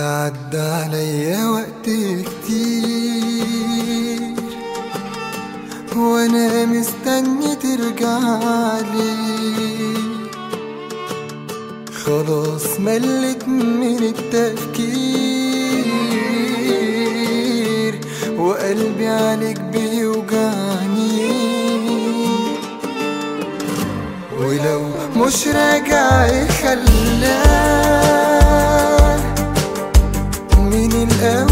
عدى عليا وقت كتير وانا مستني ترجعلي خلاص ملت من التفكير وقلبي عليك بيوجعني ولو مش راجع يخلاه من الأول